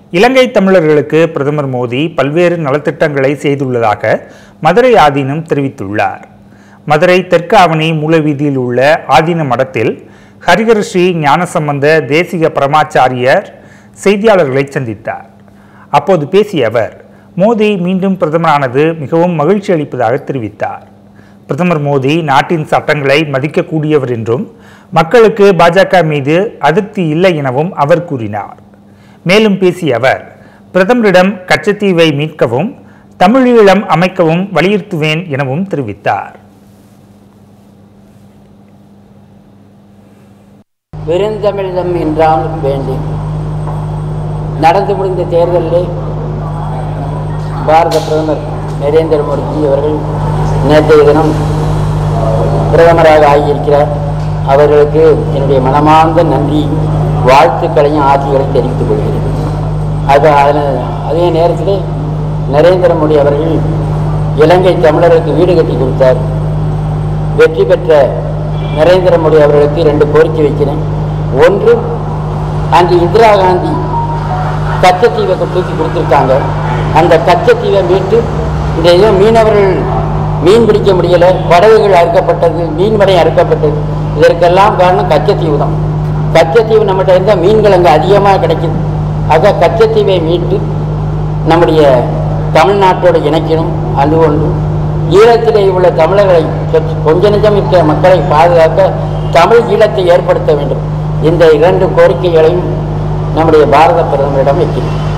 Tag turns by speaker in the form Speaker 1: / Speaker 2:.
Speaker 1: இலங்கை தமிழர்களுக்கு பிரதமர் மோடி பல்வேறு நலத்திட்டங்களை செய்துள்ளதாக மதுரை ஆதீனம் தெரிவித்துள்ளார் மதுரை தெற்கு ஆவணி மூலவீதியில் உள்ள ஆதீன மடத்தில் ஹரிஹர ஸ்ரீ ஞானசம்பந்த தேசிக பரமாச்சாரியர் செய்தியாளர்களை சந்தித்தார் அப்போது பேசிய அவர் மோடி மீண்டும் பிரதமரானது மிகவும் மகிழ்ச்சி அளிப்பதாக தெரிவித்தார் பிரதமர் மோடி நாட்டின் சட்டங்களை மதிக்கக்கூடியவர் என்றும் மக்களுக்கு பாஜக மீது அதிருப்தி இல்லை எனவும் அவர் கூறினார் மேலும் பேசிய அவர் பிரதமரிடம் கச்சத்தீவை மீட்கவும் தமிழீழம் அமைக்கவும் வலியுறுத்துவேன் எனவும் தெரிவித்தார்
Speaker 2: பெருந்தமிழம் என்றாலும் வேண்டும் நடந்து முடிந்த தேர்தலிலே பாரத பிரதமர் நரேந்திர மோடிஜி அவர்கள் நேற்றைய தினம் பிரதமராக ஆகியிருக்கிறார் அவர்களுக்கு என்னுடைய மனமார்ந்த நன்றி வாழ்த்துக்களையும் ஆட்சிகளையும் தெரிவித்துக் கொள்கிறேன் அது அதில் அதே நேரத்தில் நரேந்திர மோடி அவர்கள் இலங்கை தமிழருக்கு வீடு கட்டி கொடுத்தார் வெற்றி பெற்ற நரேந்திர மோடி அவர்களுக்கு ரெண்டு கோரிக்கை வைக்கிறேன் ஒன்று அங்கு இந்திரா காந்தி கச்சத்தீவை தூக்கி கொடுத்துருக்காங்க அந்த கச்சத்தீவை மீட்டு இந்த ஏதோ மீனவர்கள் மீன் பிடிக்க முடியலை படகுகள் அறுக்கப்பட்டது மீன்மடை அறுக்கப்பட்டது இதற்கெல்லாம் காரணம் கச்சத்தீவு தான் கச்சத்தீவு நம்மகிட்ட இருந்தால் மீன்கள் அங்கே அதிகமாக கிடைக்குது ஆக கச்சத்தீவை மீட்டு நம்முடைய தமிழ்நாட்டோடு இணைக்கணும் அது ஒன்று ஈழத்திலே உள்ள தமிழர்களை சொ- கொஞ்ச நெஞ்சம் இருக்கிற மக்களை பாதுகாக்க தமிழ் ஈழத்தை ஏற்படுத்த வேண்டும் இந்த இரண்டு கோரிக்கைகளையும் நம்முடைய பாரத பிரதமரிடம் வைக்கிறேன்